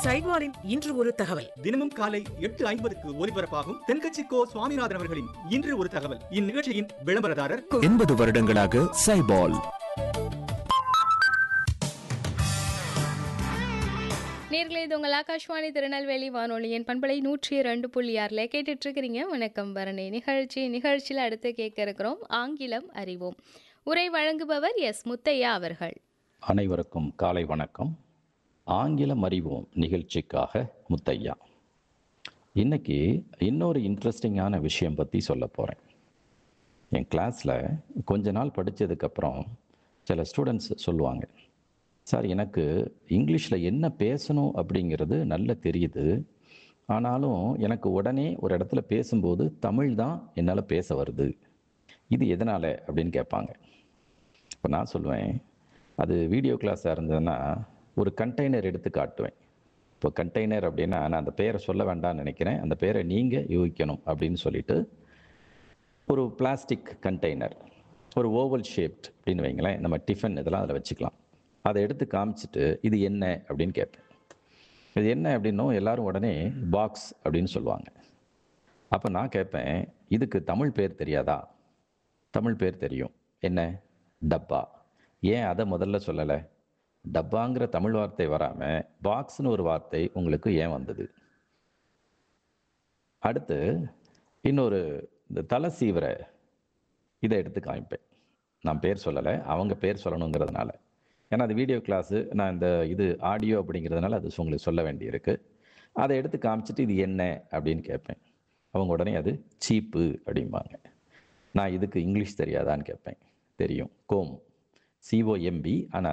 சைட்வாரின் இன்று ஒரு தகவல் தினமும் காலை எட்டு ஐம்பதுக்கு ஒலிபரப்பாகும் தென்கட்சி கோ சுவாமிநாதன் அவர்களின் இன்று ஒரு தகவல் இந்நிகழ்ச்சியின் விளம்பரதாரர் எண்பது வருடங்களாக சைபால் நேர்களே இது உங்கள் ஆகாஷ்வாணி திருநெல்வேலி வானொலியின் பண்பலை நூற்றி இரண்டு புள்ளி ஆறில் கேட்டுட்டு இருக்கிறீங்க வணக்கம் பரணி நிகழ்ச்சி நிகழ்ச்சியில் அடுத்து கேட்க இருக்கிறோம் ஆங்கிலம் அறிவோம் உரை வழங்குபவர் எஸ் முத்தையா அவர்கள் அனைவருக்கும் காலை வணக்கம் ஆங்கிலம் அறிவோம் நிகழ்ச்சிக்காக முத்தையா இன்னைக்கு இன்னொரு இன்ட்ரெஸ்டிங்கான விஷயம் பற்றி சொல்ல போகிறேன் என் கிளாஸில் கொஞ்ச நாள் படித்ததுக்கப்புறம் சில ஸ்டூடெண்ட்ஸ் சொல்லுவாங்க சார் எனக்கு இங்கிலீஷில் என்ன பேசணும் அப்படிங்கிறது நல்ல தெரியுது ஆனாலும் எனக்கு உடனே ஒரு இடத்துல பேசும்போது தமிழ் தான் என்னால் பேச வருது இது எதனால் அப்படின்னு கேட்பாங்க இப்போ நான் சொல்லுவேன் அது வீடியோ கிளாஸாக இருந்ததுன்னா ஒரு கண்டெய்னர் எடுத்து காட்டுவேன் இப்போ கண்டெய்னர் அப்படின்னா நான் அந்த பேரை சொல்ல வேண்டாம்னு நினைக்கிறேன் அந்த பேரை நீங்கள் யூகிக்கணும் அப்படின்னு சொல்லிட்டு ஒரு பிளாஸ்டிக் கண்டெய்னர் ஒரு ஓவல் ஷேப்ட் அப்படின்னு வைங்களேன் நம்ம டிஃபன் இதெல்லாம் அதில் வச்சுக்கலாம் அதை எடுத்து காமிச்சிட்டு இது என்ன அப்படின்னு கேட்பேன் இது என்ன அப்படின்னும் எல்லாரும் உடனே பாக்ஸ் அப்படின்னு சொல்லுவாங்க அப்போ நான் கேட்பேன் இதுக்கு தமிழ் பேர் தெரியாதா தமிழ் பேர் தெரியும் என்ன டப்பா ஏன் அதை முதல்ல சொல்லலை டப்பாங்கிற தமிழ் வார்த்தை வராமல் பாக்ஸ்னு ஒரு வார்த்தை உங்களுக்கு ஏன் வந்தது அடுத்து இன்னொரு இந்த தலை சீவர இதை எடுத்து காமிப்பேன் நான் பேர் சொல்லலை அவங்க பேர் சொல்லணுங்கிறதுனால ஏன்னா அது வீடியோ கிளாஸு நான் இந்த இது ஆடியோ அப்படிங்கிறதுனால அது உங்களுக்கு சொல்ல வேண்டியிருக்கு அதை எடுத்து காமிச்சிட்டு இது என்ன அப்படின்னு கேட்பேன் அவங்க உடனே அது சீப்பு அப்படிம்பாங்க நான் இதுக்கு இங்கிலீஷ் தெரியாதான்னு கேட்பேன் தெரியும் கோம் சிஓஎம்பி ஆனால்